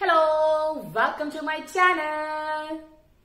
Hello, welcome to my channel.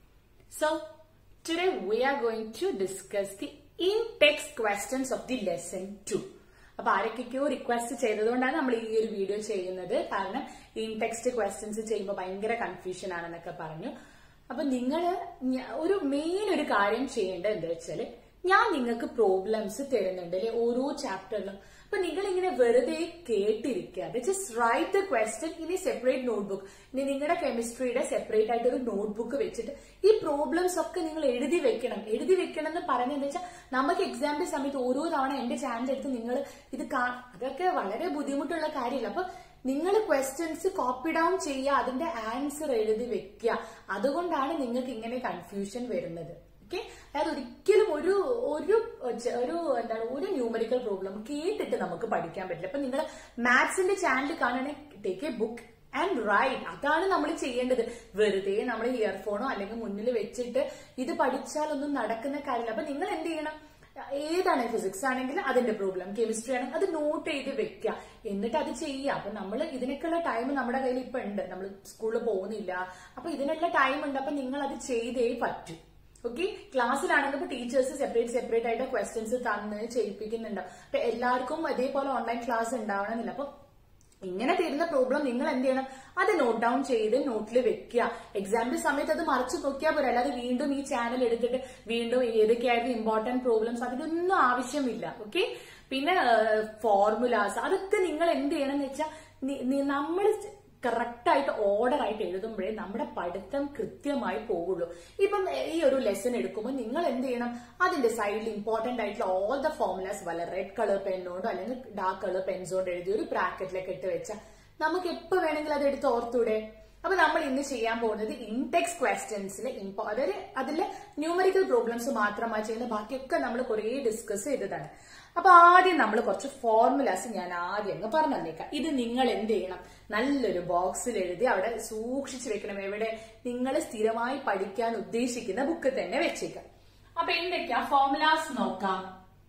So, today we are going to discuss the in-text questions of the lesson 2. അപ്പൊ ആരൊക്കെയോ request ചെയ്തതുകൊണ്ടാണ് നമ്മൾ ഈ ഒരു video ചെയ്യുന്നത് കാരണം ഇൻ ടെക്സ്റ്റ് ക്വസ്റ്റ്യൻസ് ചെയ്യുമ്പോൾ ഭയങ്കര കൺഫ്യൂഷൻ ആണെന്നൊക്കെ പറഞ്ഞു അപ്പൊ നിങ്ങൾ ഒരു മെയിൻ ഒരു കാര്യം ചെയ്യേണ്ടത് എന്താ വെച്ചാല് ഞാൻ നിങ്ങൾക്ക് പ്രോബ്ലംസ് തരുന്നുണ്ട് അല്ലെ ഓരോ ചാപ്റ്ററിലും അപ്പൊ നിങ്ങൾ ഇങ്ങനെ വെറുതെ കേട്ടിരിക്കാതെ ജസ്റ്റ് റൈറ്റ് ദ ക്വസ്റ്റ്യൻ ഇനി സെപ്പറേറ്റ് നോട്ട്ബുക്ക് ഇനി നിങ്ങളുടെ കെമിസ്ട്രിയുടെ സെപ്പറേറ്റ് ആയിട്ട് ഒരു നോട്ട്ബുക്ക് വെച്ചിട്ട് ഈ പ്രോബ്ലംസ് ഒക്കെ നിങ്ങൾ എഴുതി വെക്കണം എഴുതി വെക്കണം എന്ന് പറയുന്നത് എന്താ വെച്ചാൽ നമുക്ക് എക്സാമിന്റെ സമയത്ത് ഓരോ തവണ എന്റെ ചാനൽ എടുത്ത് നിങ്ങൾ ഇത് കാ- അതൊക്കെ വളരെ ബുദ്ധിമുട്ടുള്ള കാര്യമില്ല അപ്പൊ നിങ്ങൾ ക്വസ്റ്റ്യൻസ് കോപ്പി ഡൗൺ ചെയ്യുക അതിന്റെ ആൻസർ എഴുതി വെക്കുക അതുകൊണ്ടാണ് നിങ്ങൾക്ക് ഇങ്ങനെ കൺഫ്യൂഷൻ വരുന്നത് ഓക്കെ അതായത് ഒരിക്കലും ഒരു ഒരു ചെ- ഒരു എന്താണ് ഒരു ന്യൂമറിക്കൽ പ്രോബ്ലം കേട്ടിട്ട് നമുക്ക് പഠിക്കാൻ പറ്റില്ല അപ്പൊ നിങ്ങൾ മാത്സിന്റെ ചാനൽ കാണുകയാണെങ്കിൽ take a book and write അതാണ് നമ്മൾ ചെയ്യേണ്ടത് വെറുതെ നമ്മൾ ഇയർഫോണോ അല്ലെങ്കിൽ മുന്നിൽ വെച്ചിട്ട് ഇത് പഠിച്ചാലൊന്നും നടക്കുന്ന കാര്യമില്ല അപ്പൊ നിങ്ങൾ എന്ത് ചെയ്യണം ഏതാണ് ഫിസിക്സ് ആണെങ്കിൽ അതിന്റെ പ്രോബ്ലം കെമിസ്ട്രി ആണെങ്കിൽ അത് നോട്ട് ചെയ്ത് വെക്കുക എന്നിട്ട് അത് ചെയ്യുക അപ്പൊ നമ്മൾ ഇതിനൊക്കെയുള്ള ടൈം നമ്മുടെ കയ്യിൽ ഇപ്പൊ ഉണ്ട് നമ്മൾ സ്കൂളിൽ പോകുന്നില്ല അപ്പൊ ഇതിനുള്ള ടൈം ഉണ്ട് അപ്പൊ നിങ്ങൾ അത് ചെയ്തേ പറ്റൂ ഓക്കെ ക്ലാസ്സിലാണെങ്കിൽ ഇപ്പൊ ടീച്ചേഴ്സ് സെപ്പറേറ്റ് സെപ്പറേറ്റ് ആയിട്ട് ക്വസ്റ്റ്യൻസ് തന്ന് ചെയ്യിപ്പിക്കുന്നുണ്ട് അപ്പൊ എല്ലാവർക്കും അതേപോലെ ഓൺലൈൻ ക്ലാസ് ഉണ്ടാവണമെന്നില്ല അപ്പൊ ഇങ്ങനെ തരുന്ന പ്രോബ്ലം നിങ്ങൾ എന്ത് ചെയ്യണം അത് നോട്ട് ഡൗൺ ചെയ്ത് നോട്ടിൽ വെക്കുക എക്സാമിന്റെ സമയത്ത് അത് മറിച്ച് നോക്കിയാൽ പോരാ അല്ലാതെ വീണ്ടും ഈ ചാനൽ എടുത്തിട്ട് വീണ്ടും ഏതൊക്കെയായിരുന്നു ഇമ്പോർട്ടന്റ് പ്രോബ്ലംസ് അതിനൊന്നും ആവശ്യമില്ല ഓക്കെ പിന്നെ ഫോർമുലാസ് അതൊക്കെ നിങ്ങൾ എന്ത് ചെയ്യണം എന്ന് വെച്ചാൽ നമ്മൾ കറക്റ്റ് ആയിട്ട് ഓർഡർ ആയിട്ട് എഴുതുമ്പോഴേ നമ്മുടെ പഠിത്തം കൃത്യമായി പോകുള്ളൂ ഇപ്പം ഈ ഒരു ലെസൺ എടുക്കുമ്പോൾ നിങ്ങൾ എന്ത് ചെയ്യണം അതിന്റെ സൈഡിൽ ഇമ്പോർട്ടന്റ് ആയിട്ടുള്ള ഓൾ ദ ഫോർമുലാസ് വല്ല റെഡ് കളർ പെന്നോണ്ടോ അല്ലെങ്കിൽ ഡാർക്ക് കളർ പെൻസോണ്ടോ എഴുതി ഒരു ബ്രാക്കറ്റിലേക്ക് ഇട്ട് വെച്ചാൽ നമുക്ക് എപ്പോ വേണമെങ്കിലും അത് എടുത്ത് ഓർത്തൂടെ അപ്പൊ നമ്മൾ ഇന്ന് ചെയ്യാൻ പോകുന്നത് ഇൻടെക്സ് ക്വസ്റ്റ്യൻസിൽ അതായത് അതിലെ ന്യൂമറിക്കൽ പ്രോബ്ലംസ് മാത്രമായി ചെയ്യുന്ന ബാക്കിയൊക്കെ നമ്മൾ കുറേ ഡിസ്കസ് ചെയ്തതാണ് അപ്പൊ ആദ്യം നമ്മൾ കുറച്ച് ഫോർമുലാസ് ഞാൻ ആദ്യം അങ്ങ് പറഞ്ഞു തന്നേക്കാം ഇത് നിങ്ങൾ എന്ത് ചെയ്യണം നല്ലൊരു ബോക്സിൽ എഴുതി അവിടെ സൂക്ഷിച്ചു വെക്കണം എവിടെ നിങ്ങൾ സ്ഥിരമായി പഠിക്കാൻ ഉദ്ദേശിക്കുന്ന ബുക്ക് തന്നെ വെച്ചേക്കാം അപ്പൊ എന്തൊക്കെയാ ഫോർമുലാസ് നോക്കാം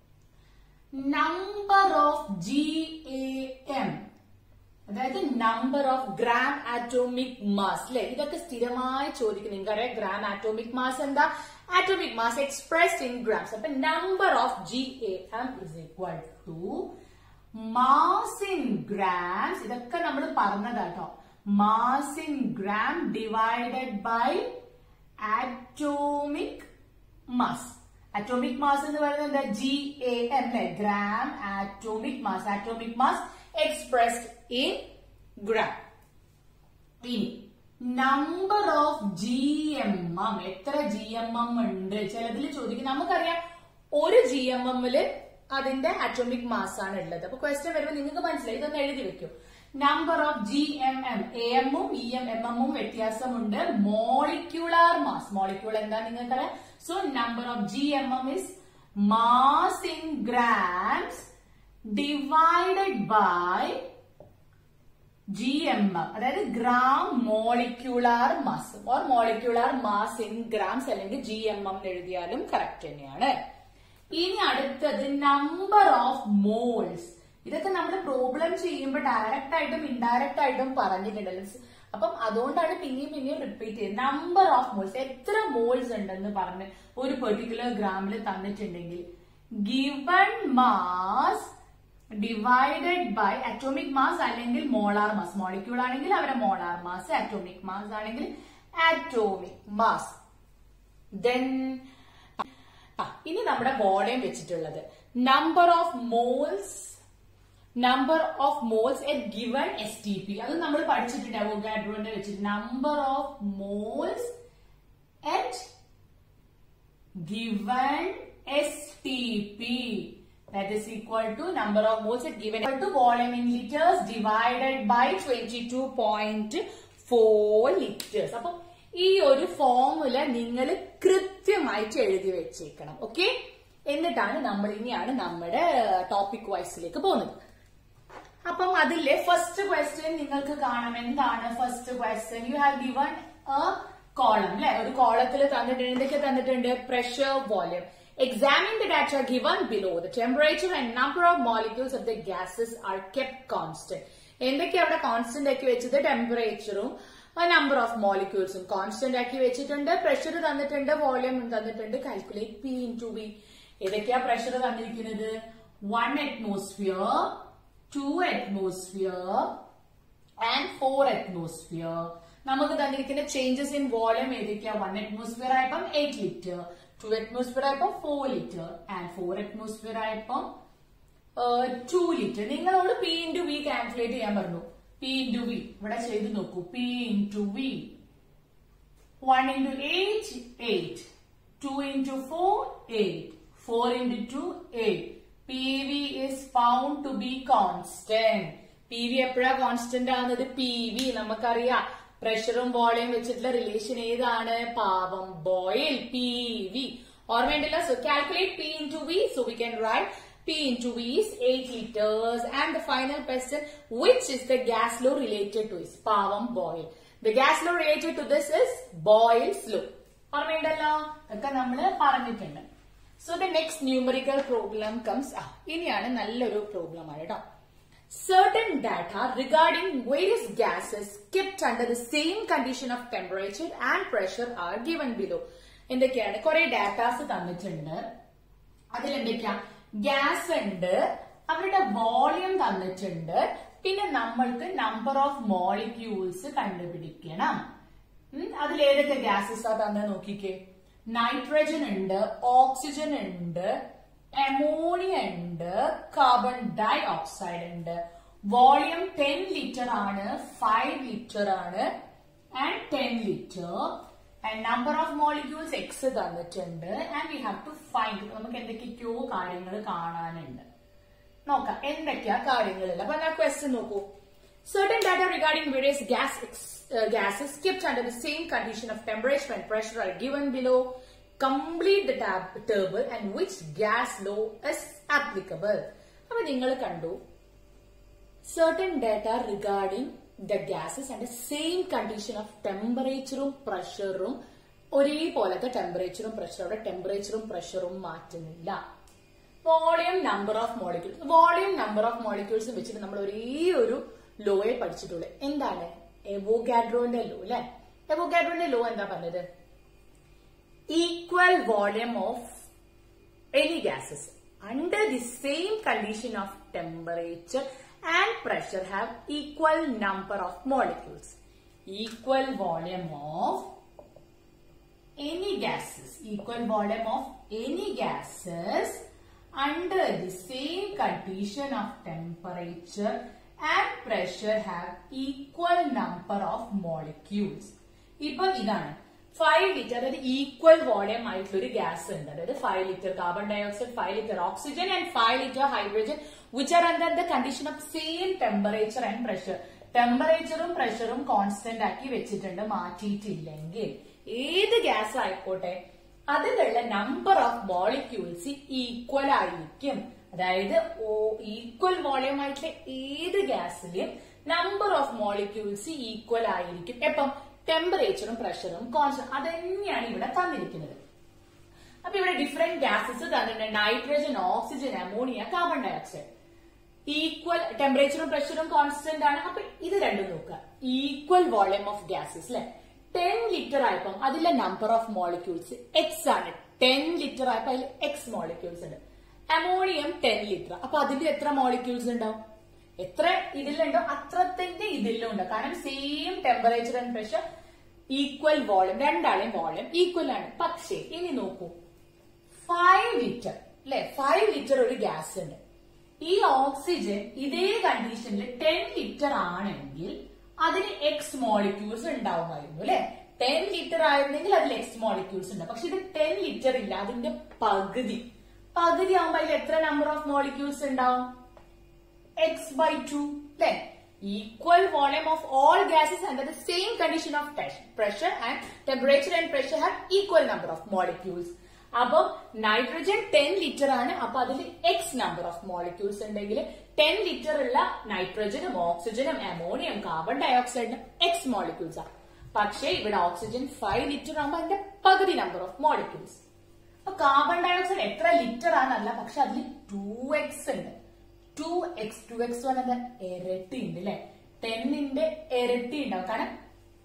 number of G A M അതായത് number of gram atomic mass അല്ലെ ഇതൊക്കെ സ്ഥിരമായി ചോദിക്കും നിങ്ങൾക്കറിയാം ഗ്രാം ആറ്റോമിക് മാസ് എന്താ atomic mass expressed in grams അപ്പൊ number of G A M is equal to mass in grams ഇതൊക്കെ നമ്മൾ പറഞ്ഞതാട്ടോ mass in gram divided by atomic mass atomic mass എന്ന് പറയുന്നത് എന്താ ജി എ എം അല്ലെ gram atomic mass atomic mass expressed in gram ഇനി number of G M M എത്ര G M M ഉണ്ട് ചിലതിൽ ചോദിക്കും നമുക്കറിയാം ഒരു ജി എം എമ്മില് അതിന്റെ അറ്റോമിക് മാസ് ആണ് ഉള്ളത് അപ്പൊ ക്വസ്റ്റ്യൻ വരുമ്പോൾ നിങ്ങൾക്ക് മനസ്സിലായി ഇതൊന്ന് എഴുതി വെക്കും number of G M M A എമ്മും ഇ എം എം എമ്മും വ്യത്യാസമുണ്ട് മോളിക്യുലാർ മാസ് മോളിക്യൂൾ എന്താ നിങ്ങൾക്കറിയാം so number of G M M is mass in grams divided by G M M അതായത് gram molecular mass or molecular mass in grams അല്ലെങ്കിൽ G M M എഴുതിയാലും correct തന്നെയാണ് ഇനി അടുത്തത് നമ്പർ ഓഫ് മോൾസ് ഇതൊക്കെ നമ്മൾ പ്രോബ്ലം ചെയ്യുമ്പോൾ direct ആയിട്ടും ഇൻഡയറക്റ്റ് ആയിട്ടും പറഞ്ഞിട്ടുണ്ടല്ലോ അപ്പം അതുകൊണ്ടാണ് പിന്നെയും പിന്നെയും റിപ്പീറ്റ് ചെയ്യുന്നത് നമ്പർ ഓഫ് മോൾസ് എത്ര മോൾസ് ഉണ്ടെന്ന് പറഞ്ഞ് ഒരു പെർട്ടിക്കുലർ ഗ്രാമിൽ തന്നിട്ടുണ്ടെങ്കിൽ given mass divided by atomic mass അല്ലെങ്കിൽ മോളാർ മാസ് മോളിക്യൂൾ ആണെങ്കിൽ അവരെ മോളാർ മാസ് അറ്റോമിക് മാസ് ആണെങ്കിൽ അറ്റോമിക് മാസ് ദെൻ ഇനി നമ്മുടെ വോളിയം വെച്ചിട്ടുള്ളത് number of moles number of moles at given S T P അത് നമ്മൾ പഠിച്ചിട്ടുണ്ട് അവോഗാഡ്രോന്റെ വെച്ചിട്ട് number of moles at given STP that is equal to number of moles at given equal to volume in liters divided by 22.4 liters. അപ്പം ഈ ഒരു formula നിങ്ങൾ കൃത്യമായിട്ട് എഴുതി വെച്ചേക്കണം ഓക്കെ എന്നിട്ടാണ് നമ്മൾ ഇനിയാണ് നമ്മുടെ ടോപ്പിക് വൈസിലേക്ക് പോകുന്നത് അപ്പം അതിലെ ഫസ്റ്റ് ക്വസ്റ്റ്യൻ നിങ്ങൾക്ക് കാണാം എന്താണ് first question you have given a column അല്ലെ ഒരു കോളത്തിൽ തന്നിട്ടുണ്ട് എന്തൊക്കെ തന്നിട്ടുണ്ട് pressure volume examine the data given below the temperature and number of molecules of the gases are kept constant എന്തൊക്കെ അവിടെ കോൺസ്റ്റന്റ് ആക്കി വെച്ചത് ടെമ്പറേച്ചറും നമ്പർ ഓഫ് മോളിക്യൂൾസും കോൺസ്റ്റന്റ് ആക്കി വെച്ചിട്ടുണ്ട് പ്രഷർ തന്നിട്ടുണ്ട് വോളിയം തന്നിട്ടുണ്ട് calculate P into V ഏതൊക്കെയാ പ്രഷർ തന്നിരിക്കുന്നത് one atmosphere two atmosphere and four atmosphere നമുക്ക് തന്നിരിക്കുന്ന ചേഞ്ചസ് ഇൻ വോളിയം ഏതൊക്കെയാ വൺ അറ്റ്മോസ്ഫിയർ ആയപ്പം എയ്റ്റ് ലിറ്റർ ടു അറ്റ്മോസ്ഫിയർ ആയപ്പം four litre and four atmosphere ആയപ്പം ടു ലിറ്റർ നിങ്ങളോട് പി ഇൻറ്റു വി കാൽക്കുലേറ്റ് ചെയ്യാൻ പറഞ്ഞു പി ഇൻറ്റു വി ഇവിടെ ചെയ്ത് നോക്കൂ P into V one into eight eight two into four eight four into two eight P V is found to be constant P V എപ്പോഴാ constant ആവുന്നത് P V നമുക്കറിയാം പ്രഷറും volume വെച്ചിട്ടുള്ള relation ഏതാണ് പാവം ബോയിൽ പി വി ഓർമ്മയുണ്ടല്ലോ so calculate P into V so we can write P into V is 8 liters and the final question which is the gas law related to is പാവം boil. The gas law related to this is Boyle's law. ഓർമ്മയുണ്ടല്ലോ ഒക്കെ നമ്മൾ പറഞ്ഞിട്ടുണ്ട് so the next numerical problem comes ഇനിയാണ് നല്ലൊരു problem ആണ് കേട്ടോ certain data regarding various gases kept under the same condition of temperature and pressure are given below എന്തൊക്കെയാണ് കുറെ ഡാറ്റാസ് തന്നിട്ടുണ്ട് അതിലെന്തൊക്കെയാ ഗ്യാസ് ഉണ്ട് അവരുടെ വോളിയം തന്നിട്ടുണ്ട് പിന്നെ നമ്മൾക്ക് നമ്പർ ഓഫ് മോളിക്യൂൾസ് കണ്ടുപിടിക്കണം അതിൽ ഏതൊക്കെ ഗ്യാസസ് ആ തന്നെ നോക്കിക്കേ നൈട്രജൻ ഉണ്ട് ഓക്സിജൻ ഉണ്ട് അമോണിയ ഉണ്ട് കാർബൺ ഡൈ ഓക്സൈഡ് ഉണ്ട് വോളിയം ടെൻ ലിറ്റർ ആണ് ഫൈവ് ലിറ്റർ ആണ് and ten litre and number of molecules X തന്നിട്ടുണ്ട് and we have to find നമുക്ക് എന്തൊക്കെയൊക്കെയോ കാര്യങ്ങൾ കാണാനുണ്ട് നോക്കാം എന്തൊക്കെയാ കാര്യങ്ങളില്ല അപ്പൊ ഞാൻ ക്വസ്റ്റ്യൻ നോക്കൂ certain data regarding various gas uh, gases kept under the same condition of temperature and pressure are given below complete the tab table and which gas law is applicable അപ്പൊ നിങ്ങൾ കണ്ടു certain data regarding the gases and the same condition of ടെമ്പറേച്ചറും പ്രഷറും ഒരേപോലത്തെ ടെമ്പറേച്ചറും പ്രഷറും അവിടെ ടെമ്പറേച്ചറും പ്രഷറും മാറ്റുന്നില്ല volume number of molecules volume number of molecules വെച്ചിട്ട് നമ്മൾ ഒരേ ഒരു ലോയെ പഠിച്ചിട്ടുള്ളൂ എന്താണ് എവോഗാഡ്രോന്റെ ലോ അല്ലെ എവോഗാഡ്രോന്റെ ലോ എന്താ പറഞ്ഞത് equal volume of any gases under the same condition of temperature and pressure have equal number of molecules equal volume of any gases equal volume of any gases under the same condition of temperature and pressure have equal number of molecules ഇപ്പൊ ഇതാണ് five litre അതായത് equal volume ആയിട്ടുള്ള ഒരു gas ഉണ്ട് അതായത് five litre carbon dioxide five litre oxygen and five litre hydrogen which are under the condition of same temperature and pressure ടെമ്പറേച്ചറും പ്രഷറും constant ആക്കി വെച്ചിട്ടുണ്ട് മാറ്റിയിട്ടില്ലെങ്കിൽ ഏത് ഗ്യാസ് ആയിക്കോട്ടെ അതിലുള്ള നമ്പർ ഓഫ് മോളിക്യൂൾസ് ഈക്വൽ ആയിരിക്കും അതായത് ഈക്വൽ വോളിയം ആയിട്ടുള്ള ഏത് ഗ്യാസിലും നമ്പർ ഓഫ് മോളിക്യൂൾസ് ഈക്വൽ ആയിരിക്കും എപ്പം ടെമ്പറേച്ചറും പ്രഷറും കോൺസ്റ്റന്റ് അതന്നെയാണ് ഇവിടെ തന്നിരിക്കുന്നത് അപ്പൊ ഇവിടെ ഡിഫറെന്റ് ഗ്യാസസ് തന്നിട്ടുണ്ട് nitrogen oxygen ammonia carbon dioxide equal ടെമ്പറേച്ചറും പ്രഷറും കോൺസ്റ്റന്റ് ആണ് അപ്പൊ ഇത് രണ്ടും നോക്കുക ഈക്വൽ വോളിയം ഓഫ് ഗ്യാസസ് അല്ലെ ടെൻ ലിറ്റർ ആയപ്പം അതിലെ നമ്പർ ഓഫ് മോളിക്യൂൾസ് എക്സ് ആണ് ടെൻ ലിറ്റർ ആയപ്പോ അതിൽ എക്സ് മോളിക്യൂൾസ് ഉണ്ട് അമോണിയം ടെൻ ലിറ്റർ അപ്പൊ അതിൽ എത്ര മോളിക്യൂൾസ് ഉണ്ടാവും എത്ര ഇതിലുണ്ടോ അത്രത്തിന്റെ ഇതിലും ഉണ്ട് കാരണം same temperature and pressure equal volume രണ്ടാളെയും വോളിയം ഈക്വൽ ആണ് പക്ഷേ ഇനി നോക്കൂ ഫൈവ് ലിറ്റർ അല്ലെ ഫൈവ് ലിറ്റർ ഒരു ഗ്യാസ് ഉണ്ട് ഈ ഓക്സിജൻ ഇതേ കണ്ടീഷനിൽ ടെൻ ലിറ്റർ ആണെങ്കിൽ അതിന് എക്സ് മോളിക്യൂൾസ് ഉണ്ടാവുമായിരുന്നു അല്ലെ ടെൻ ലിറ്റർ ആയിരുന്നെങ്കിൽ അതിൽ എക്സ് മോളിക്യൂൾസ് ഉണ്ട് പക്ഷെ ഇത് ടെൻ ലിറ്റർ ഇല്ല അതിന്റെ പകുതി പകുതി ആവുമ്പോൾ അതിൽ എത്ര നമ്പർ ഓഫ് മോളിക്യൂൾസ് ഉണ്ടാവും എക്സ് ബൈ ടു അല്ലെ equal volume of all gases under the same condition of pressure and temperature and pressure have equal number of molecules അപ്പം നൈട്രജൻ ടെൻ ലിറ്റർ ആണ് അപ്പൊ അതിൽ എക്സ് നമ്പർ ഓഫ് മോളിക്യൂൾസ് ഉണ്ടെങ്കിൽ ten litre ഉള്ള നൈട്രജനും ഓക്സിജനും ammonium carbon ഡയോക്സൈഡിനും X molecules ആണ് പക്ഷേ ഇവിടെ ഓക്സിജൻ ഫൈവ് ലിറ്റർ ആകുമ്പോൾ അതിന്റെ പകുതി നമ്പർ ഓഫ് മോളിക്യൂൾസ് അപ്പൊ കാർബൺ ഡയോക്സൈഡ് എത്ര ലിറ്റർ ആണല്ല പക്ഷെ അതിൽ ടു എക്സ് ഉണ്ട് ടു എക്സ് ടു എക്സ് പറഞ്ഞത് ഇരട്ടി ഉണ്ട് അല്ലെ ടെന്നിന്റെ ഇരട്ടി ഉണ്ടാവും കാരണം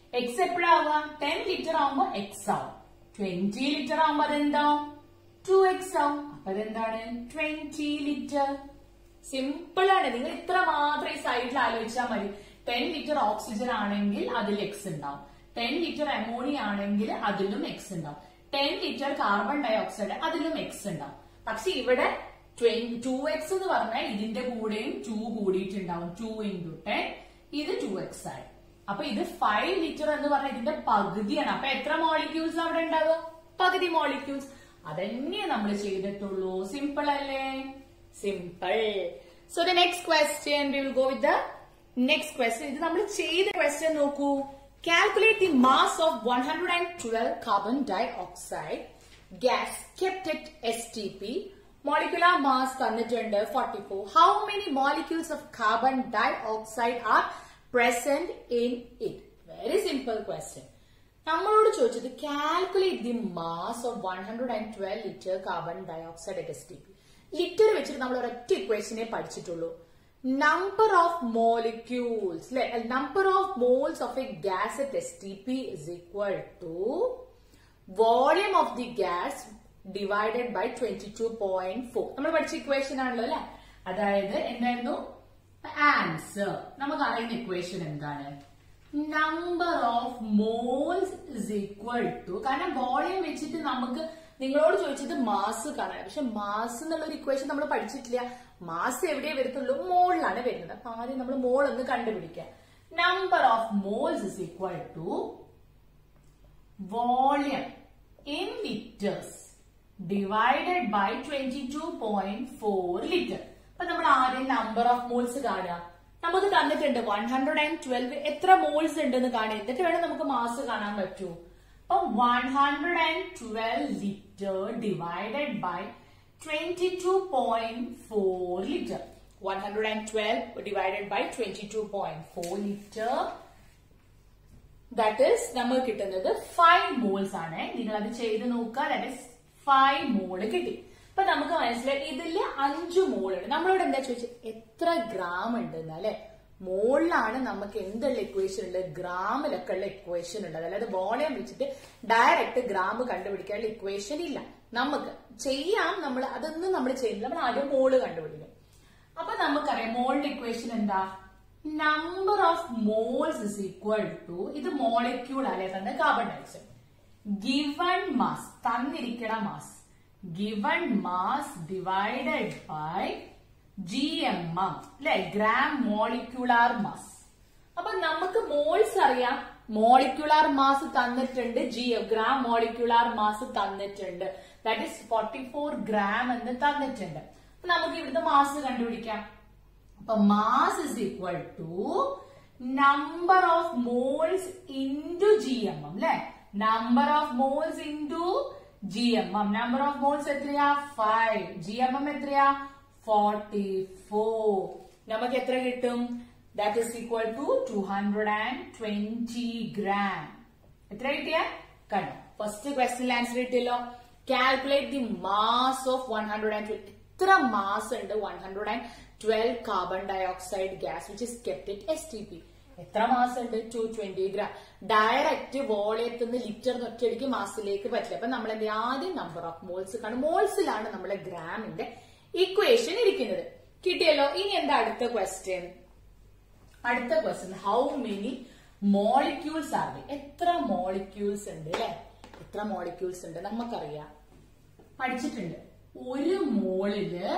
എക്സ് എപ്പോഴാവുക ടെൻ ലിറ്റർ ആവുമ്പോ എക്സ് ആവും ട്വന്റി ലിറ്റർ ആവുമ്പോ അതെന്താവും ടു എക്സ് ആവും അപ്പൊ അതെന്താണ് ട്വന്റി ലിറ്റർ സിമ്പിൾ ആണ് നിങ്ങൾ ഇത്ര മാത്രം ഈ സൈഡിൽ ആലോചിച്ചാൽ മതി ടെൻ ലിറ്റർ ഓക്സിജൻ ആണെങ്കിൽ അതിൽ എക്സ് ഉണ്ടാവും ടെൻ ലിറ്റർ അമോണിയ ആണെങ്കിൽ അതിലും എക്സ് ഉണ്ടാവും ten litre carbon dioxide അതിലും എക്സ് ഉണ്ടാവും പക്ഷെ ഇവിടെ ടു എക്സ് എന്ന് പറഞ്ഞാൽ ഇതിന്റെ കൂടെയും ടു കൂടിയിട്ടുണ്ടാവും ടു ഇൻറ്റു ടെൻ ഇത് ടു എക്സ് ആയി അപ്പൊ ഇത് ഫൈവ് ലിറ്റർ എന്ന് പറഞ്ഞാൽ ഇതിന്റെ പകുതിയാണ് അപ്പൊ എത്ര മോളിക്യൂൾസ് അവിടെ ഉണ്ടാവും പകുതി മോളിക്യൂൾസ് അതന്നെ നമ്മൾ ചെയ്തിട്ടുള്ളൂ സിമ്പിൾ അല്ലേ simple so the next question we will go with the next question ഇത് നമ്മൾ ചെയ്ത ക്വസ്റ്റ്യൻ നോക്കൂ calculate the mass of one hundred and twelve carbon dioxide gas kept at S T P molecular mass തന്നിട്ടുണ്ട് forty four how many molecules of carbon dioxide are present in it very simple question നമ്മളോട് ചോദിച്ചത് calculate the mass of one hundred and twelve litre carbon dye oxide at S T P litre വെച്ചിട്ട് നമ്മൾ ഒരൊറ്റ ഇക്വേഷനെ പഠിച്ചിട്ടുള്ളൂ number of molecules അല്ലെ number of moles of a gas at S T P is equal to volume of the gas divided by twenty two point four നമ്മൾ പഠിച്ച equation ആണല്ലോ അല്ലെ അതായത് എന്തായിരുന്നു ആൻസർ നമുക്ക് അറിയുന്ന ഇക്വേഷൻ എന്താണ് number of moles is equal to കാരണം വോളിയം വെച്ചിട്ട് നമുക്ക് നിങ്ങളോട് ചോദിച്ചത് മാസ് കാണാൻ പക്ഷെ മാസ് എന്നുള്ള ഒരു ഇക്വേഷൻ നമ്മൾ പഠിച്ചിട്ടില്ല മാസ് എവിടെയേ വരത്തുള്ളൂ മോളിലാണ് വരുന്നത് അപ്പൊ ആദ്യം നമ്മൾ മോൾ ഒന്ന് കണ്ടുപിടിക്കാം number of moles is equal to volume in litres divided by twenty two point four litre അപ്പൊ നമ്മൾ ആദ്യം നമ്പർ ഓഫ് മോൾസ് കാണുക നമുക്ക് തന്നിട്ടുണ്ട് വൺ ഹൺഡ്രഡ് ആൻഡ് ട്വൽവ് എത്ര മോൾസ് ഉണ്ടെന്ന് കാണുക എന്നിട്ട് വേണം നമുക്ക് മാസ് കാണാൻ പറ്റൂ അപ്പൊ one hundred and twelve litre divided by twenty two point four litre one hundred and twelve divided by twenty two point four litre that is നമുക്ക് കിട്ടുന്നത് ഫൈവ് മോൾസ് ആണ് നിങ്ങൾ അത് ചെയ്ത് നോക്കുക ദാറ്റ് ഇസ് ഫൈവ് മോള് കിട്ടി അപ്പൊ നമുക്ക് മനസ്സിലായി ഇതില് അഞ്ചു മോൾ ഉണ്ട് നമ്മളോട് എന്താ ചോദിച്ചത് എത്ര ഗ്രാം ഉണ്ട് അല്ലെ മോളിലാണ് നമുക്ക് എന്തുള്ള ഇക്വേഷൻ ഉള്ളത് ഗ്രാമിലൊക്കെ ഉള്ള ഇക്വേഷൻ ഉള്ളത് അതായത് വോളിയം വെച്ചിട്ട് ഡയറക്റ്റ് ഗ്രാം കണ്ടുപിടിക്കാനുള്ള ഇക്വേഷൻ ഇല്ല നമുക്ക് ചെയ്യാം നമ്മൾ അതൊന്നും നമ്മൾ ചെയ്യുന്നില്ല നമ്മൾ ആദ്യം മോള് കണ്ടുപിടിക്കും അപ്പൊ നമുക്കറിയാം മോളിന്റെ ഇക്വേഷൻ എന്താ number of moles is equal to ഇത് മോളിക്യൂൾ അല്ലെ തന്നെ കാർബൺ ഡയോക്സൈഡ് ഗിവൺ മാസ് തന്നിരിക്കണ mass given mass divided by G M M അല്ലെ ഗ്രാം മോളിക്യുലാർ മാസ് അപ്പൊ നമുക്ക് മോൾസ് അറിയാം മോളിക്യുലാർ മാസ് തന്നിട്ടുണ്ട് ജി ഗ്രാം മോളിക്യുലാർ മാസ് തന്നിട്ടുണ്ട് that is forty four gram എന്ന് തന്നിട്ടുണ്ട് അപ്പൊ നമുക്ക് ഇവിടുത്തെ മാസ് കണ്ടുപിടിക്കാം അപ്പൊ mass is equal to number of moles into G M M അല്ലെ number of moles into G M M number of moles എത്രയാ ഫൈവ് ജി എം എം എത്രയാ ഫോർട്ടി ഫോർ നമുക്ക് എത്ര കിട്ടും that is equal to two hundred and twenty gram എത്ര കിട്ടിയ കണ്ടോ first question answer കിട്ടിയല്ലോ calculate the mass of one hundred and twelve എത്ര മാസ് ഉണ്ട് one hundred and twelve carbon dioxide gas which is kept at S T P എത്ര മാസം ഉണ്ട് to twenty gram direct വോളിയത്തിൽ നിന്ന് ലിറ്റർ ഒറ്റയടിക്ക് മാസിലേക്ക് പറ്റില്ല അപ്പൊ നമ്മൾ എന്ത് ആദ്യം നമ്പർ ഓഫ് മോൾസ് കാണും മോൾസിലാണ് നമ്മളെ ഗ്രാമിന്റെ ഇക്വേഷൻ ഇരിക്കുന്നത് കിട്ടിയല്ലോ ഇനി എന്താ അടുത്ത ക്വസ്റ്റ്യൻ അടുത്ത question how many molecules are എത്ര മോളിക്യൂൾസ് ഉണ്ട് അല്ലെ എത്ര മോളിക്യൂൾസ് ഉണ്ട് നമുക്കറിയാം പഠിച്ചിട്ടുണ്ട് ഒരു മോളില്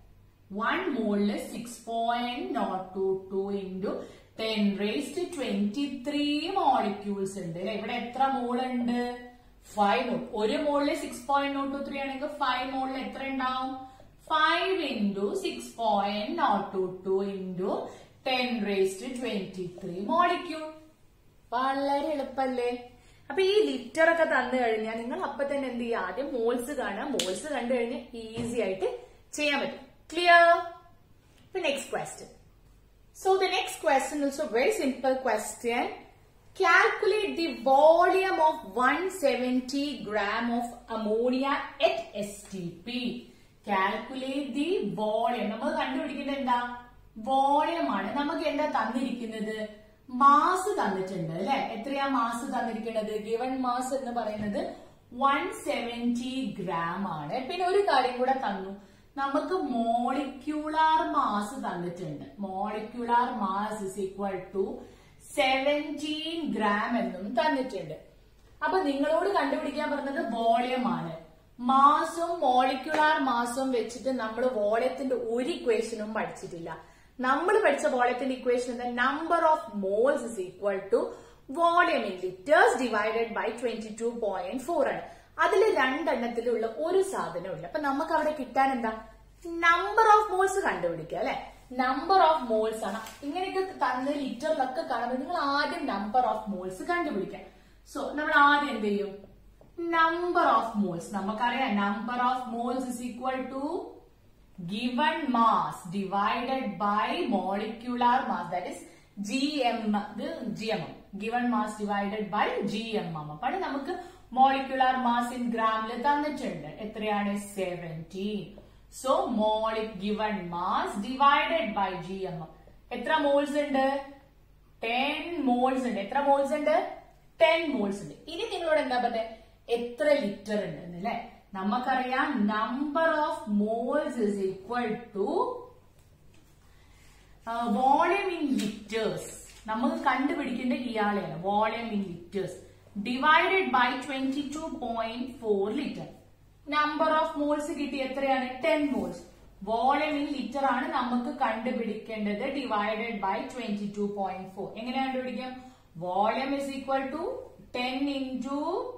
വൺ മോളില് six point nought two two into ten raised twenty three molecules ഉണ്ട് അല്ലെ ഇവിടെ എത്ര മോൾ ഉണ്ട് ഫൈവ് മോൾ ഒരു മോളില് six point nought two three ആണെങ്കിൽ ഫൈവ് മോളിൽ എത്ര ഉണ്ടാവും five into six point nought two two into ten raised twenty three molecule വളരെ എളുപ്പല്ലേ അപ്പൊ ഈ ലിറ്റർ ഒക്കെ തന്നു കഴിഞ്ഞാൽ നിങ്ങൾ അപ്പൊ തന്നെ എന്ത് ചെയ്യുക ആദ്യം മോൾസ് കാണുക മോൾസ് കണ്ടു കഴിഞ്ഞാൽ ഈസി ആയിട്ട് ചെയ്യാൻ പറ്റും clear The next question. So the next question is a very simple question. Calculate the volume of 170 gram of ammonia at STP. Calculate the volume. നമ്മൾ കണ്ടുപിടിക്കുന്നത് എന്താ വോളിയം ആണ് നമുക്ക് എന്താ തന്നിരിക്കുന്നത് മാസ് തന്നിട്ടുണ്ട് അല്ലെ എത്രയാ മാസ് തന്നിരിക്കുന്നത് ഗിവൺ മാസ് എന്ന് പറയുന്നത് വൺ സെവന്റി ഗ്രാം ആണ് പിന്നെ ഒരു കാര്യം കൂടെ തന്നു നമുക്ക് മോളിക്യൂളാർ മാസ് തന്നിട്ടുണ്ട് molecular mass is equal to seventeen gram എന്നും തന്നിട്ടുണ്ട് അപ്പൊ നിങ്ങളോട് കണ്ടുപിടിക്കാൻ പറഞ്ഞത് വോളിയം ആണ് മാസും മോളിക്യുലാർ മാസും വെച്ചിട്ട് നമ്മൾ വോളിയത്തിന്റെ ഒരു ഇക്വേഷനും പഠിച്ചിട്ടില്ല നമ്മൾ പഠിച്ച വോളിയത്തിന്റെ ഇക്വേഷൻ എന്താ number of moles is equal to volume in litres divided by twenty two point four ആണ് അതിൽ രണ്ടെണ്ണത്തിലുള്ള ഒരു സാധനമില്ല അപ്പൊ നമുക്ക് അവിടെ കിട്ടാൻ എന്താ നമ്പർ ഓഫ് മോൾസ് കണ്ടുപിടിക്കുക അല്ലെ നമ്പർ ഓഫ് മോൾസ് ആണ് ഇങ്ങനെയൊക്കെ തന്ന ലിറ്ററിലൊക്കെ കാണുമ്പോൾ നിങ്ങൾ ആദ്യം നമ്പർ ഓഫ് മോൾസ് കണ്ടുപിടിക്കാം സോ നമ്മൾ ആദ്യം എന്ത് ചെയ്യും നമ്പർ ഓഫ് മോൾസ് നമുക്കറിയാം number of moles is equal to given mass divided by molecular mass that is gm ഇത് gmm given mass divided by gmm അപ്പോൾ നമുക്ക് മോളിക്യുലാർ മാസ് ഇൻ ഗ്രാമിൽ തന്നിട്ടുണ്ട് എത്രയാണ് സെവൻറ്റീൻ സോ മോളിക് given mass divided by G M എത്ര moles ഉണ്ട് ten moles ഉണ്ട് എത്ര മോൾസ് ഉണ്ട് ടെൻ മോൾസ് ഉണ്ട് ഇനി നിങ്ങളോട് എന്താ പറയുക എത്ര ലിറ്റർ ഉണ്ട് അല്ലെ നമുക്കറിയാം number of moles is equal to volume in litres നമുക്ക് കണ്ടുപിടിക്കേണ്ട ഇയാളെയാണ് volume in litres divided by twenty two point four litre number of moles കിട്ടി എത്രയാണ് ten moles volume in litre ആണ് നമുക്ക് കണ്ടുപിടിക്കേണ്ടത് divided by twenty two point four എങ്ങനെ കണ്ടുപിടിക്കാം volume is equal to ten into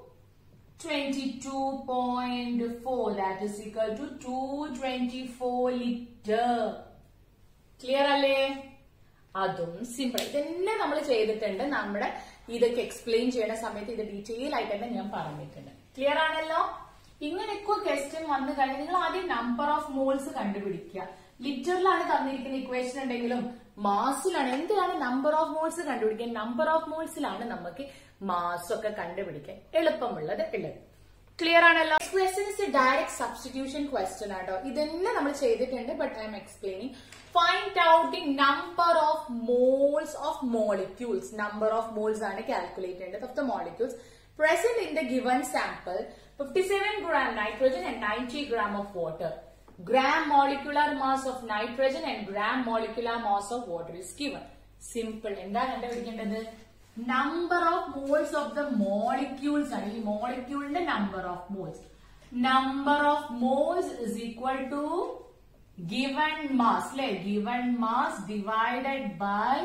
22.4 that is equal to 224 liter clear അല്ലേ അതും simple ഇതന്നെ നമ്മൾ ചെയ്തിട്ടുണ്ട് നമ്മുടെ ഇതൊക്കെ എക്സ്പ്ലെയിൻ ചെയ്യുന്ന സമയത്ത് ഇത് ഡീറ്റെയിൽ ആയിട്ട് തന്നെ ഞാൻ പറഞ്ഞിട്ടുണ്ട് ക്ലിയർ ആണല്ലോ ഇങ്ങനെയൊക്കെ ക്വസ്റ്റ്യൻ വന്നു കഴിഞ്ഞാൽ നിങ്ങൾ ആദ്യം നമ്പർ ഓഫ് മോൾസ് കണ്ടുപിടിക്കുക ലിറ്ററിലാണ് തന്നിരിക്കുന്ന ഇക്വേഷൻ ഉണ്ടെങ്കിലും മാസിലാണ് എന്തിനാണ് നമ്പർ ഓഫ് മോൾസ് കണ്ടുപിടിക്കാൻ നമ്പർ ഓഫ് മോൾസിലാണ് നമുക്ക് മാസ് ഒക്കെ കണ്ടുപിടിക്കാൻ എളുപ്പമുള്ളത് ഉള്ളത് ക്ലിയർ ആണല്ലോ question is direct substitution question ആട്ടോ ഇതന്നെ നമ്മൾ ചെയ്തിട്ടുണ്ട് but I'm explaining find out the number of moles of molecules number of moles ആണ് കാൽക്കുലേറ്റ് ചെയ്യേണ്ടത് of the molecules present in the given sample 57 gram nitrogen and 90 gram of water gram molecular mass of nitrogen and gram molecular mass of water is given simple എന്താ കണ്ടുപിടിക്കേണ്ടത് number of moles of the molecules ആണ് ഈ മോളിക്യൂളിന്റെ number of moles number of moles is equal to given mass അല്ലെ given mass divided by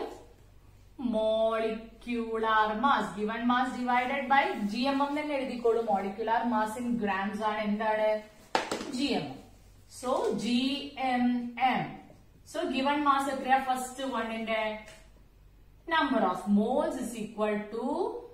molecular mass given mass divided by G M M തന്നെ എഴുതിക്കോളൂ molecular mass in grams ആണ് എന്താണ് G M so G M M so given mass എത്രയാ first വണ്ണിന്റെ number of moles is equal to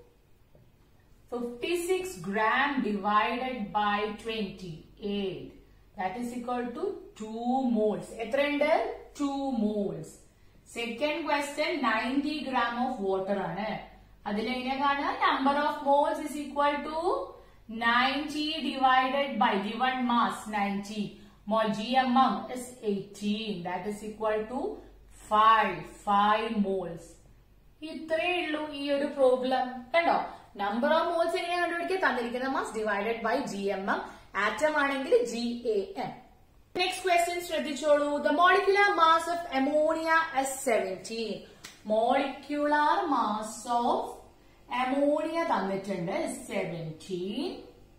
56 gram divided by 28 that is equal to 2 moles എത്രയുണ്ട് 2 moles second question ninety gram of water ആണ് അതിലെങ്ങനെ കാണുക number of moles is equal to ninety divided by given mass ninety mole G M M is eighteen that is equal to five five moles ഇത്രയേ ഉള്ളൂ ഈ ഒരു problem കണ്ടോ number of moles എങ്ങനെയാ കണ്ടുപിടിക്കുക തന്നിരിക്കുന്ന mass divided by G M M atom ആണെങ്കിൽ G A M next question ശ്രദ്ധിച്ചോളൂ the molecular mass of ammonia is seventeen molecular mass of ammonia തന്നിട്ടുണ്ട് seventeen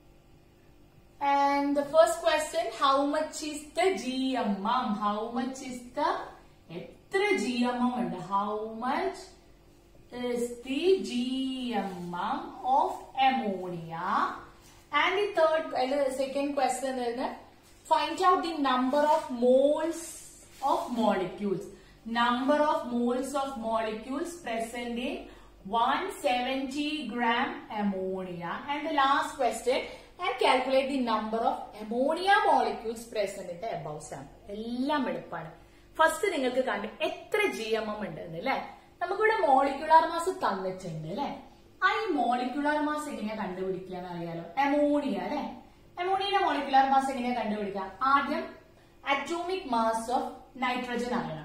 And the first question, how much is the GMM? How much is the എത്ര GMM ഉണ്ട് how much is the GMM of ammonia? And the third, uh, second question is find out the number of moles of molecules. Number of moles of molecules present in 170 gram ammonia. And the last question, and calculate the number of ammonia molecules present in the above sample. എല്ലാം എളുപ്പമാണ് first നിങ്ങൾക്ക് കണ്ട് എത്ര G M M ഉണ്ട് അല്ലേ നമുക്കിവിടെ molecular mass തന്നിട്ടുണ്ട് അല്ലെ ആ ഈ മോളിക്കുലാർ മാസ് എങ്ങനെയാ കണ്ടുപിടിക്കുക എന്ന് അറിയാലോ അമോണിയ അല്ലെ അമോണിയയുടെ മോളിക്കുലാർ മാസ് എങ്ങനെയാ കണ്ടുപിടിക്കുക ആദ്യം അറ്റോമിക് മാസ് ഓഫ് നൈട്രജൻ അറിയണം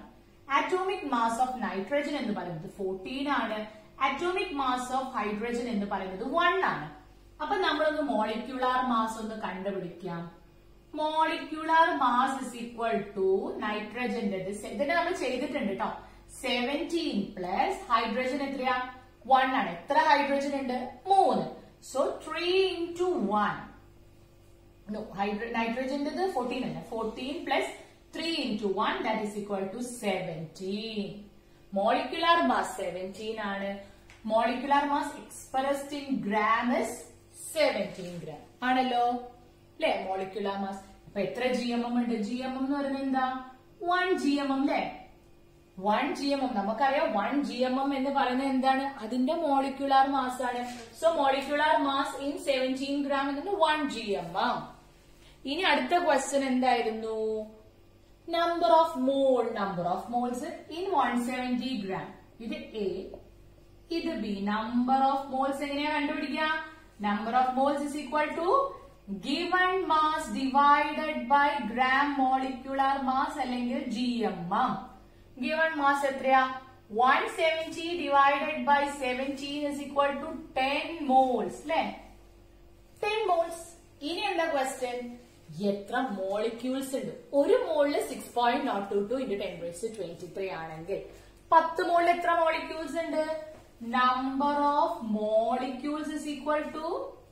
അറ്റോമിക് മാസ് ഓഫ് നൈട്രജൻ എന്ന് പറയുന്നത് ഫോർട്ടീൻ ആണ് അറ്റോമിക് മാസ് ഓഫ് ഹൈഡ്രജൻ എന്ന് പറയുന്നത് വൺ ആണ് അപ്പൊ നമ്മളൊന്ന് മോളിക്യുലാർ മാസ് ഒന്ന് കണ്ടുപിടിക്കാം molecular mass is equal to നൈട്രജന്റെ ഇതിന്റെ നമ്മൾ ചെയ്തിട്ടുണ്ട് കേട്ടോ സെവൻറ്റീൻ പ്ലസ് ഹൈഡ്രജൻ എത്രയാ വൺ ആണ് എത്ര ഹൈഡ്രജൻ ഉണ്ട് മൂന്ന് so three into one no hydro nitrogen fourteen അല്ല fourteen plus three into one that is equal to seventeen molecular mass seventeen ആണ് molecular mass expressed in gram is seventeen gram ആണല്ലോ അല്ലെ molecular mass അപ്പൊ എത്ര G M M ഉണ്ട് G M M എന്ന് പറയുന്നത് എന്താ വൺ ജി എം എം അല്ലെ വൺ ജി എം എം നമുക്കറിയാം വൺ ജി എം എം എന്ന് പറയുന്നത് എന്താണ് അതിന്റെ മോളിക്യുലാർ മാസ് ആണ് so molecular mass in seventeen gram എന്നത് വൺ ജി എം എം ഇനി അടുത്ത ക്വസ്റ്റ്യൻ എന്തായിരുന്നു number of mole number of moles in one seventy gram ഇത് എ ഇത് ബി നമ്പർ ഓഫ് മോൾസ് എങ്ങനെയാ കണ്ടുപിടിക്കുക number of moles is equal to given mass divided by gram molecular mass അല്ലെങ്കിൽ G M M given mass എത്രയാ one seventy divided by seventeen is equal to ten moles അല്ലെ ten moles ഇനി എന്താ question എത്ര molecules ഉണ്ട് ഒരു മോളില് six point nought two two into ten raise twenty three ആണെങ്കിൽ പത്ത് മോളിൽ എത്ര മോളിക്യൂൾസ് ഉണ്ട് number of molecules is equal to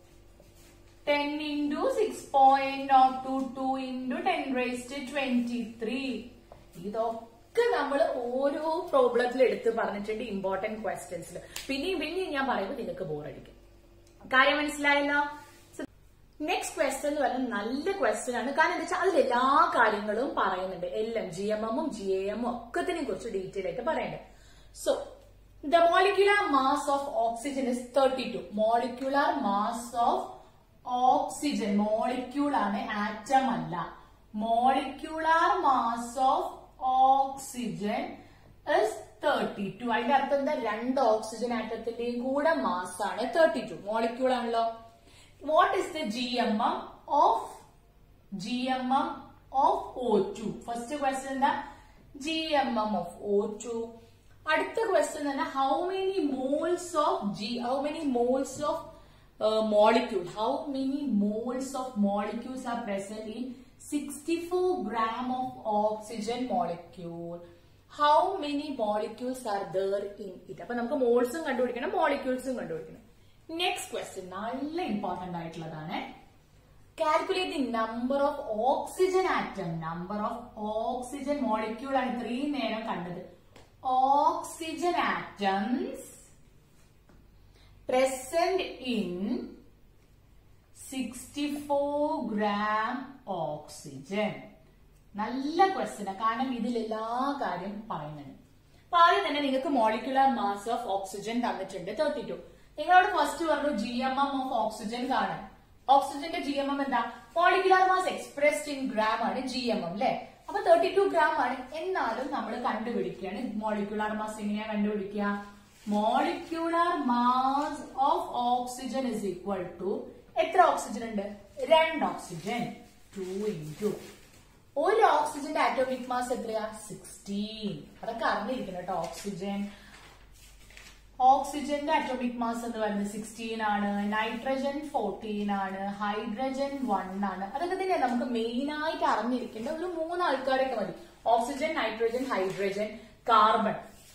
ten into six point nought two two into ten raised twenty three ഇതൊക്കെ നമ്മൾ ഓരോ പ്രോബ്ലത്തിൽ എടുത്ത് പറഞ്ഞിട്ടുണ്ട് ഇമ്പോർട്ടന്റ് ക്വസ്റ്റ്യൻസിൽ പിന്നെയും പിന്നെയും ഞാൻ പറയുമ്പോൾ നിങ്ങൾക്ക് ബോറടിക്കും കാര്യം മനസ്സിലായല്ലോ നെക്സ്റ്റ് ക്വസ്റ്റ്യൻ എന്ന് പറയുന്നത് നല്ല ക്വസ്റ്റ്യൻ ആണ് കാരണം എന്താ വെച്ചാൽ അതിൽ എല്ലാ കാര്യങ്ങളും പറയുന്നുണ്ട് എല്ലാം ജി എം എമ്മും ജി എ എമ്മും ഒക്കത്തിനെ കുറിച്ച് ഡീറ്റെയിൽ ആയിട്ട് പറയുന്നുണ്ട് so the molecular mass of oxygen is thirty two molecular mass of oxygen molecule ആണ് ആറ്റം അല്ല molecular mass of oxygen is thirty two അതിന്റെ അർത്ഥം എന്താ രണ്ട് ഓക്സിജൻ ആറ്റത്തിന്റെയും കൂടെ മാസ് ആണ് തേർട്ടി ടു മോളിക്യൂൾ ആണല്ലോ what is the GMM of GMM of O2? First question എന്താ GMM of O2. അടുത്ത ക്വസ്റ്റ്യൻ തന്നെ how many moles of G how many moles of molecule how many moles of molecules are present in sixty four gram of oxygen molecule how many molecules are there in it അപ്പൊ നമുക്ക് മോൾസും കണ്ടുപിടിക്കണം മോളിക്യൂൾസും കണ്ടുപിടിക്കണം next question നല്ല important ആയിട്ടുള്ളതാണ് calculate the number of oxygen atom number of oxygen molecule ആണ് ഇത്രയും നേരം കണ്ടത് oxygen atoms present in sixty four gram oxygen നല്ല ക്വസ്റ്റ്യനാണ് കാരണം ഇതിൽ എല്ലാ കാര്യം പറയുന്നുണ്ട് അപ്പൊ ആദ്യം തന്നെ നിങ്ങൾക്ക് മോളിക്യുലർ മാസ് ഓഫ് ഓക്സിജൻ തന്നിട്ടുണ്ട് തേർട്ടി ടു നിങ്ങളോട് ഫസ്റ്റ് പറഞ്ഞു G M M of oxygen കാണാൻ ഓക്സിജന്റെ ജി എം എം എന്താ molecular mass expressed in gram ആണ് ജി എം എം അല്ലെ അപ്പൊ തേർട്ടി ടു ഗ്രാം ആണ് എന്നാലും നമ്മൾ കണ്ടുപിടിക്കുകയാണ് മോളിക്കുലാർ മാസ് എങ്ങനെയാ കണ്ടുപിടിക്കുക molecular mass of oxygen is equal to എത്ര ഓക്സിജൻ ഉണ്ട് രണ്ട് ഓക്സിജൻ ടു ഇൻറ്റു ഒരു ഓക്സിജന്റെ ആറ്റോമിക് മാസ് എത്രയാ സിക്സ്റ്റീൻ അതൊക്കെ അറിഞ്ഞിരിക്കണം കേട്ടോ ഓക്സിജൻ ഓക്സിജന്റെ അറ്റോമിക് മാസ് എന്ന് പറയുന്നത് സിക്സ്റ്റീൻ ആണ് നൈട്രജൻ ഫോർട്ടീൻ ആണ് ഹൈഡ്രജൻ വൺ ആണ് അതൊക്കെ തന്നെ നമുക്ക് മെയിൻ ആയിട്ട് അറിഞ്ഞിരിക്കേണ്ട ഒരു മൂന്ന് ആൾക്കാരൊക്കെ മതി oxygen nitrogen hydrogen carbon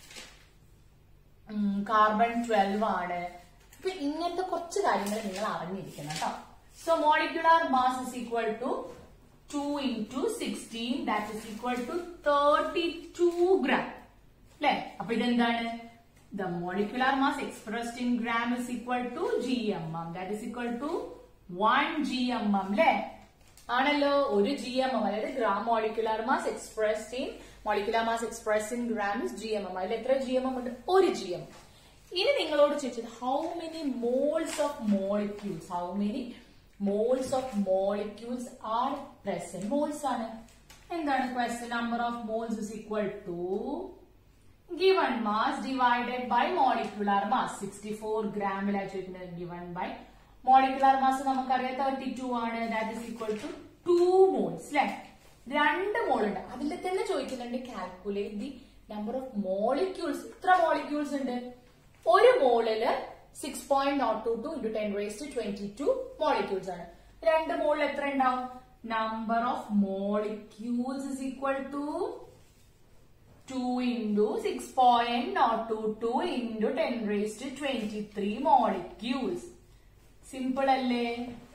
carbon twelve ആണ് അപ്പൊ ഇങ്ങനത്തെ കുറച്ച് കാര്യങ്ങൾ നിങ്ങൾ അറിഞ്ഞിരിക്കണം കേട്ടോ so molecular mass is equal to two into sixteen that is equal to thirty two gram അല്ലെ അപ്പൊ ഇതെന്താണ് the molecular mass expressed in gram is equal to GMM. That is equal to 1 GMM. അല്ലേ ആണല്ലോ ഒരു G M M അതായത് gram molecular mass expressed in molecular mass expressed in gram is G M M അതിൽ എത്ര G M M ഉണ്ട് ഒരു G M ഇനി നിങ്ങളോട് ചോദിച്ചത് how many moles of molecules how many moles of molecules are present moles ആണ് എന്താണ് question number of moles is equal to given mass divided by molecular mass 64 ഗ്രാമിലാണ് ചോദിക്കുന്നത് given by molecular mass നമുക്കറിയാം thirty two ആണ് that is equal to two moles അല്ലെ രണ്ട് mole ഉണ്ട് അതിൽ തന്നെ ചോദിക്കുന്നുണ്ട് calculate the number of molecules ഇത്ര മോളിക്യൂൾസ് ഉണ്ട് ഒരു മോളില് six point nought two two into ten raise to twenty two molecules ആണ് രണ്ട് മോളിൽ എത്ര ഉണ്ടാവും number of molecules is equal to two into six point nought two two into ten raise to twenty three molecules simple അല്ലേ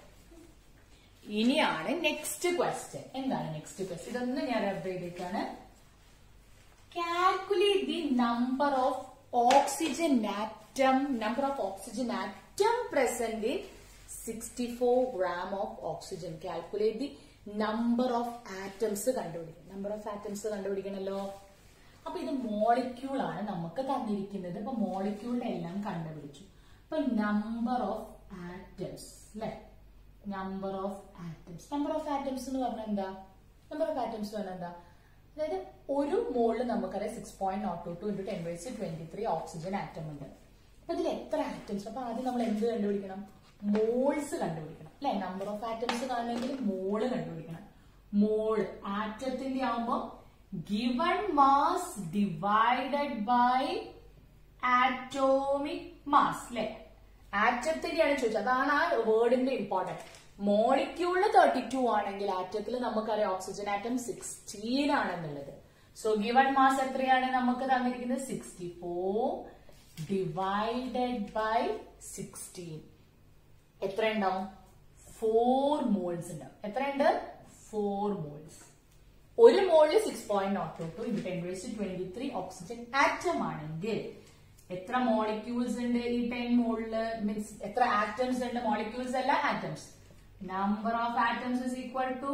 ഇനിയാണ് next question എന്താണ് next question ഇതൊന്നും ഞാൻ റബ്ബ് ചെയ്തേക്കാണ് calculate the number of oxygen atom number of oxygen atom present in sixty four gram of oxygen calculate the number of atoms കണ്ടുപിടിക്കണം number of atoms കണ്ടുപിടിക്കണല്ലോ അപ്പൊ ഇത് മോളിക്യൂൾ ആണ് നമുക്ക് തന്നിരിക്കുന്നത് അപ്പൊ മോളിക്യൂളിന്റെ എല്ലാം കണ്ടുപിടിച്ചു അപ്പൊ നമ്പർ ഓഫ് ആറ്റംസ് അല്ലെ number of atoms number of atoms എന്ന് പറഞ്ഞാൽ എന്താ നമ്പർ ഓഫ് ആറ്റംസ് പറഞ്ഞാൽ എന്താ അതായത് ഒരു മോളിൽ നമുക്കറിയാം six point nought two two into ten raise twenty three oxygen atom ഉണ്ട് അപ്പൊ ഇതിൽ എത്ര ആറ്റംസ് അപ്പൊ ആദ്യം നമ്മൾ എന്ത് കണ്ടുപിടിക്കണം മോൾസ് കണ്ടുപിടിക്കണം അല്ലെ നമ്പർ ഓഫ് ആറ്റംസ് കാണണമെങ്കിൽ മോള് കണ്ടുപിടിക്കണം മോള് ആറ്റത്തിന്റെ ആവുമ്പോ given mass divided by atomic mass അല്ലെ ആറ്റത്തിന്റെയാണ് ചോദിച്ചത് അതാണ് ആ വേർഡിന്റെ ഇമ്പോർട്ടന്റ് മോളിക്യൂളിന് തേർട്ടി ടു ആണെങ്കിൽ ആറ്റത്തിൽ നമുക്കറിയാം ഓക്സിജൻ ആറ്റം സിക്സ്റ്റീൻ ആണെന്നുള്ളത് സോ ഗിവൺ മാസ് എത്രയാണ് നമുക്ക് തന്നിരിക്കുന്നത് sixty four divided by sixteen എത്ര ഉണ്ടാവും ഫോർ മോൾസ് ഉണ്ടാവും എത്രയുണ്ട് ഫോർ മോൾസ് ഒരു മോളിൽ six point nought two two into ten raise twenty three oxygen atom ആണെങ്കിൽ എത്ര മോളിക്യൂൾസ് ഉണ്ട് ഈ ടെൻ മോളില് മീൻസ് എത്ര ആറ്റംസ് ഉണ്ട് മോളിക്യൂൾസ് അല്ല atoms number of atoms is equal to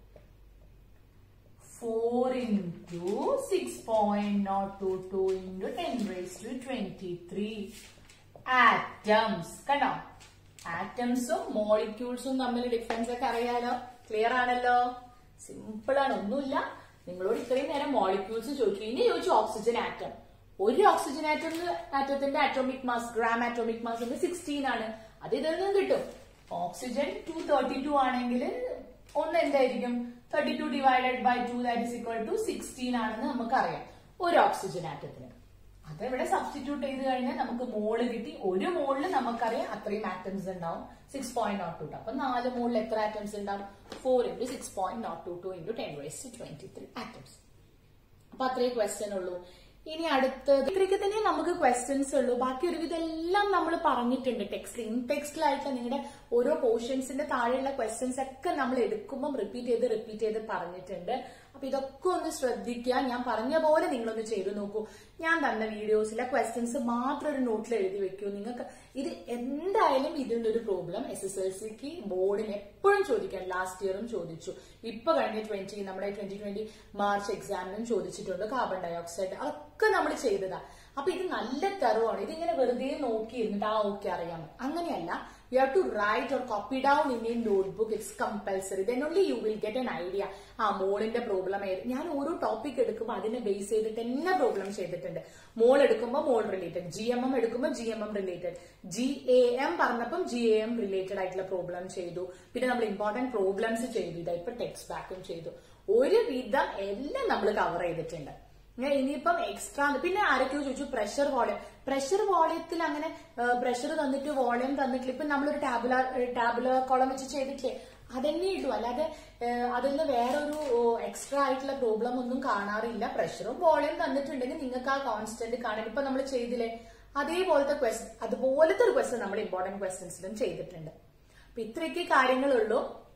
four into six point nought two two into ten raise to twenty three atoms കണ്ടോ ആറ്റംസും മോളിക്യൂൾസും തമ്മിൽ ഡിഫറൻസ് ഒക്കെ അറിയാലോ ക്ലിയർ ആണല്ലോ സിമ്പിൾ ആണ് ഒന്നുമില്ല നിങ്ങളോട് ഇത്രയും നേരം മോളിക്യൂൾസ് ചോദിച്ചു ഇനി ചോദിച്ചു ഓക്സിജൻ ആറ്റം ഒരു ഓക്സിജൻ ആറ്റം ആറ്റത്തിന്റെ atomic mass gram atomic mass sixteen ആണ് അത് ഇതിൽ നിന്നും കിട്ടും ഓക്സിജൻ ടു തേർട്ടി ടു ആണെങ്കിൽ ഒന്ന് എന്തായിരിക്കും thirty two divided by two that is equal to sixteen ആണെന്ന് നമുക്കറിയാം ഒരു ഓക്സിജൻ ആറ്റത്തിന് അതെവിടെ സബ്സ്റ്റിറ്റ്യൂട്ട് ചെയ്ത് കഴിഞ്ഞാൽ നമുക്ക് മോള് കിട്ടി ഒരു മോളിൽ നമുക്കറിയാം അത്രയും ആറ്റംസ് ഉണ്ടാവും സിക്സ് പോയിന്റ് നോട്ട് ടു അപ്പൊ നാല് മോളിൽ എത്ര ആറ്റംസ് ഉണ്ടാവും four into six point nought two two into ten raise twenty three atoms അപ്പൊ അത്രേ ക്വസ്റ്റ്യൻ ഉള്ളൂ ഇനി അടുത്തത് ഇത്രയൊക്കെ തന്നെ നമുക്ക് ക്വസ്റ്റ്യൻസ് ഉള്ളൂ ബാക്കി ഒരുവിധം എല്ലാം നമ്മൾ പറഞ്ഞിട്ടുണ്ട് ടെക്സ്റ്റിൽ ഇൻ ടെക്സ്റ്റിലായിട്ട് നിങ്ങളുടെ ഓരോ പോർഷൻസിന്റെ താഴെയുള്ള ക്വസ്റ്റ്യൻസ് ഒക്കെ നമ്മൾ എടുക്കുമ്പോൾ റിപ്പീറ്റ് ചെയ്ത് റിപ്പീറ്റ് ചെയ്ത് പറഞ്ഞിട്ടുണ്ട് അപ്പൊ ഇതൊക്കെ ഒന്ന് ശ്രദ്ധിക്കുക ഞാൻ പറഞ്ഞ പോലെ നിങ്ങളൊന്ന് ചെയ്തു നോക്കൂ ഞാൻ തന്ന വീഡിയോസിലെ ക്വസ്റ്റ്യൻസ് മാത്രം ഒരു നോട്ടിൽ എഴുതി വെക്കൂ നിങ്ങൾക്ക് ഇത് എന്തായാലും ഇതിന്റെ ഒരു പ്രോബ്ലം എസ് എസ് എൽ സിക്ക് ബോർഡിന് എപ്പോഴും ചോദിക്കാൻ ലാസ്റ്റ് ഇയറും ചോദിച്ചു ഇപ്പൊ കഴിഞ്ഞ ട്വന്റി നമ്മുടെ ട്വന്റി ട്വന്റി മാർച്ച് എക്സാമിനും ചോദിച്ചിട്ടുണ്ട് കാർബൺ ഡയോക്സൈഡ് അതൊക്കെ നമ്മൾ ചെയ്തതാ അപ്പൊ ഇത് നല്ല തെറവാണ് ഇതിങ്ങനെ വെറുതെ നോക്കി ഇരുന്നിട്ട് ആ ഓക്കെ അറിയാം അങ്ങനെയല്ല you have to write or copy down in a notebook it's compulsory then only you will get an idea ആ മോളിന്റെ പ്രോബ്ലം ഏത് ഞാൻ ഓരോ ടോപ്പിക് എടുക്കുമ്പോൾ അതിനെ ബേസ് ചെയ്തിട്ട് തന്നെ പ്രോബ്ലം ചെയ്തിട്ടുണ്ട് മോൾ എടുക്കുമ്പോൾ mole related G M M എടുക്കുമ്പോൾ G M M related G A M പറഞ്ഞപ്പം ജി എ എം റിലേറ്റഡ് ആയിട്ടുള്ള പ്രോബ്ലം ചെയ്തു പിന്നെ നമ്മൾ ഇമ്പോർട്ടന്റ് പ്രോബ്ലംസ് ചെയ്തു ഇതാ ഇപ്പൊ ടെക്സ്റ്റ് ബാക്കും ചെയ്തു ഒരു വിധം എല്ലാം നമ്മൾ കവർ ചെയ്തിട്ടുണ്ട് ഞാൻ ഇനിയിപ്പം എക്സ്ട്രാ പിന്നെ ആരൊക്കെയോ ചോദിച്ചു പ്രഷർ വോളിയം പ്രഷർ വോളിയത്തിൽ അങ്ങനെ പ്രഷർ തന്നിട്ട് വോളിയം തന്നിട്ടില്ല ഇപ്പൊ നമ്മളൊരു ടാബുല ടാബുല കോളം വെച്ച് ചെയ്തിട്ടില്ലേ അതന്നെ ഇട്ടു അല്ലാതെ അതിൽ നിന്ന് വേറൊരു എക്സ്ട്രാ ആയിട്ടുള്ള പ്രോബ്ലം ഒന്നും കാണാറില്ല പ്രഷറും വോളിയം തന്നിട്ടുണ്ടെങ്കിൽ നിങ്ങൾക്ക് ആ കോൺസ്റ്റന്റ് കാണാൻ ഇപ്പൊ നമ്മൾ ചെയ്തില്ലേ അതേപോലത്തെ ക്വസ്റ്റ്യൻ അതുപോലത്തെ ഒരു ക്വസ്റ്റ്യൻ നമ്മൾ ഇമ്പോർട്ടന്റ് ക്വസ്റ്റ്യൻസിലും ചെയ്തിട്ടുണ്ട് അപ്പൊ ഇത്രയൊക്കെ കാര്യങ്ങളുള്ളൂ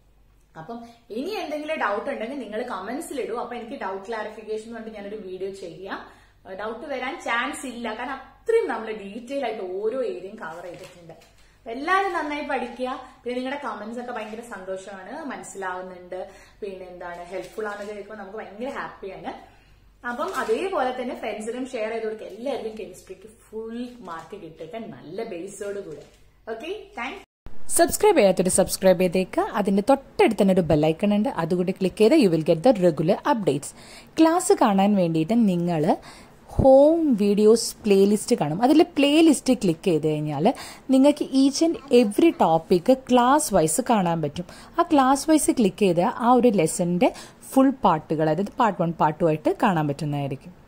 അപ്പം ഇനി എന്തെങ്കിലും ഡൗട്ട് ഉണ്ടെങ്കിൽ നിങ്ങൾ കമന്റ്സിൽ ഇടൂ അപ്പൊ എനിക്ക് ഡൗട്ട് ക്ലാരിഫിക്കേഷൻ കൊണ്ട് ഞാനൊരു വീഡിയോ ചെയ്യാം ഡൗട്ട് വരാൻ ചാൻസ് ഇല്ല കാരണം അത്രയും നമ്മൾ ഡീറ്റെയിൽ ആയിട്ട് ഓരോ ഏരിയയും കവർ ചെയ്തിട്ടുണ്ട് എല്ലാവരും നന്നായി പഠിക്കുക പിന്നെ നിങ്ങളുടെ കമന്റ്സ് ഒക്കെ ഭയങ്കര സന്തോഷമാണ് മനസ്സിലാവുന്നുണ്ട് പിന്നെ എന്താണ് ഹെൽപ്ഫുൾ ആണെന്ന് കേൾക്കുമ്പോൾ നമുക്ക് ഭയങ്കര ഹാപ്പിയാണ് അപ്പം അതേപോലെ തന്നെ ഫ്രണ്ട്സിനും ഷെയർ ചെയ്ത് കൊടുക്കുക എല്ലാവർക്കും കെമിസ്ട്രിക്ക് ഫുൾ മാർക്ക് കിട്ടട്ടെ നല്ല ബേസോട് കൂടെ ഓക്കെ താങ്ക് സബ്സ്ക്രൈബ് ചെയ്യാത്തൊരു സബ്സ്ക്രൈബ് ചെയ്തേക്കുക അതിൻ്റെ തൊട്ടടുത്ത് തന്നെ ഒരു ബെല്ലൈക്കൺ ഉണ്ട് അതുകൂടി ക്ലിക്ക് ചെയ്താൽ you will get the regular updates class കാണാൻ വേണ്ടിയിട്ട് നിങ്ങൾ ഹോം വീഡിയോസ് പ്ലേലിസ്റ്റ് കാണും അതിൽ പ്ലേലിസ്റ്റ് ക്ലിക്ക് ചെയ്ത് കഴിഞ്ഞാൽ നിങ്ങൾക്ക് each and every topic class wise കാണാൻ പറ്റും ആ ക്ലാസ് വൈസ് ക്ലിക്ക് ചെയ്ത് ആ ഒരു ലെസണിൻ്റെ ഫുൾ പാർട്ടുകൾ അതായത് പാർട്ട് വൺ പാർട്ട് ടു ആയിട്ട് കാണാൻ പറ്റുന്നതായിരിക്കും